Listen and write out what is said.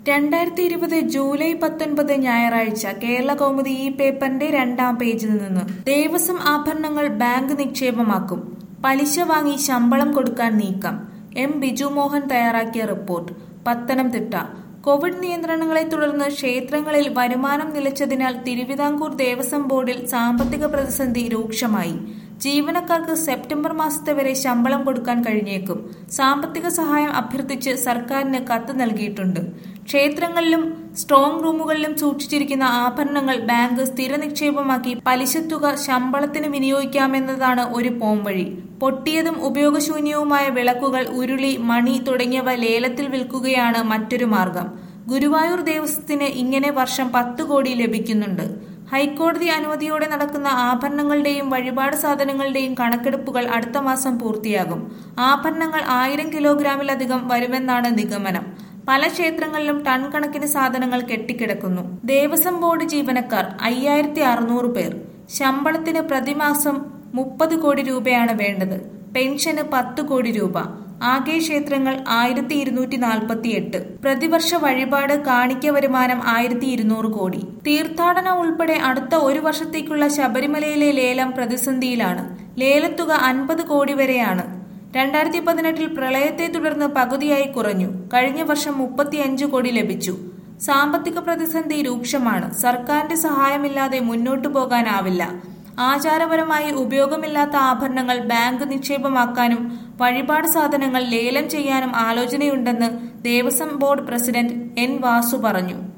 രണ്ടായിരത്തി ഇരുപത് ജൂലൈ പത്തൊൻപത് ഞായറാഴ്ച കേരള കൗമുദി ഈ പേപ്പറിന്റെ രണ്ടാം പേജിൽ നിന്ന് ദേവസ്വം ആഭരണങ്ങൾ ബാങ്ക് നിക്ഷേപമാക്കും പലിശ വാങ്ങി ശമ്പളം കൊടുക്കാൻ നീക്കം എം ബിജു മോഹൻ തയ്യാറാക്കിയ റിപ്പോർട്ട് പത്തനംതിട്ട കോവിഡ് നിയന്ത്രണങ്ങളെ തുടർന്ന് ക്ഷേത്രങ്ങളിൽ വരുമാനം നിലച്ചതിനാൽ തിരുവിതാംകൂർ ദേവസ്വം ബോർഡിൽ സാമ്പത്തിക പ്രതിസന്ധി രൂക്ഷമായി ജീവനക്കാർക്ക് സെപ്റ്റംബർ മാസത്തെ വരെ ശമ്പളം കൊടുക്കാൻ കഴിഞ്ഞേക്കും സാമ്പത്തിക സഹായം അഭ്യർത്ഥിച്ച് സർക്കാരിന് കത്ത് നൽകിയിട്ടുണ്ട് ക്ഷേത്രങ്ങളിലും സ്ട്രോങ് റൂമുകളിലും സൂക്ഷിച്ചിരിക്കുന്ന ആഭരണങ്ങൾ ബാങ്ക് സ്ഥിര നിക്ഷേപമാക്കി പലിശത്തുക ശമ്പളത്തിന് വിനിയോഗിക്കാമെന്നതാണ് ഒരു പോംവഴി പൊട്ടിയതും ഉപയോഗശൂന്യവുമായ വിളക്കുകൾ ഉരുളി മണി തുടങ്ങിയവ ലേലത്തിൽ വിൽക്കുകയാണ് മറ്റൊരു മാർഗം ഗുരുവായൂർ ദേവസ്വത്തിന് ഇങ്ങനെ വർഷം പത്ത് കോടി ലഭിക്കുന്നുണ്ട് ഹൈക്കോടതി അനുമതിയോടെ നടക്കുന്ന ആഭരണങ്ങളുടെയും വഴിപാട് സാധനങ്ങളുടെയും കണക്കെടുപ്പുകൾ അടുത്ത മാസം പൂർത്തിയാകും ആഭരണങ്ങൾ ആയിരം കിലോഗ്രാമിലധികം വരുമെന്നാണ് നിഗമനം പല ക്ഷേത്രങ്ങളിലും ടൺ കണക്കിന് സാധനങ്ങൾ കെട്ടിക്കിടക്കുന്നു ദേവസ്വം ബോർഡ് ജീവനക്കാർ അയ്യായിരത്തി അറുന്നൂറ് പേർ ശമ്പളത്തിന് പ്രതിമാസം മുപ്പത് കോടി രൂപയാണ് വേണ്ടത് പെൻഷന് പത്ത് കോടി രൂപ ആകെ ക്ഷേത്രങ്ങൾ ആയിരത്തി ഇരുന്നൂറ്റി നാൽപ്പത്തി എട്ട് പ്രതിവർഷ വഴിപാട് കാണിക്ക വരുമാനം ആയിരത്തി ഇരുന്നൂറ് കോടി തീർത്ഥാടനം ഉൾപ്പെടെ അടുത്ത ഒരു വർഷത്തേക്കുള്ള ശബരിമലയിലെ ലേലം പ്രതിസന്ധിയിലാണ് ലേലത്തുക അൻപത് കോടി വരെയാണ് രണ്ടായിരത്തി പതിനെട്ടിൽ പ്രളയത്തെ തുടർന്ന് പകുതിയായി കുറഞ്ഞു കഴിഞ്ഞ വർഷം മുപ്പത്തിയഞ്ച് കോടി ലഭിച്ചു സാമ്പത്തിക പ്രതിസന്ധി രൂക്ഷമാണ് സർക്കാരിന്റെ സഹായമില്ലാതെ മുന്നോട്ടു പോകാനാവില്ല ആചാരപരമായി ഉപയോഗമില്ലാത്ത ആഭരണങ്ങൾ ബാങ്ക് നിക്ഷേപമാക്കാനും വഴിപാട് സാധനങ്ങൾ ലേലം ചെയ്യാനും ആലോചനയുണ്ടെന്ന് Devaswom board president N Vasu പറഞ്ഞു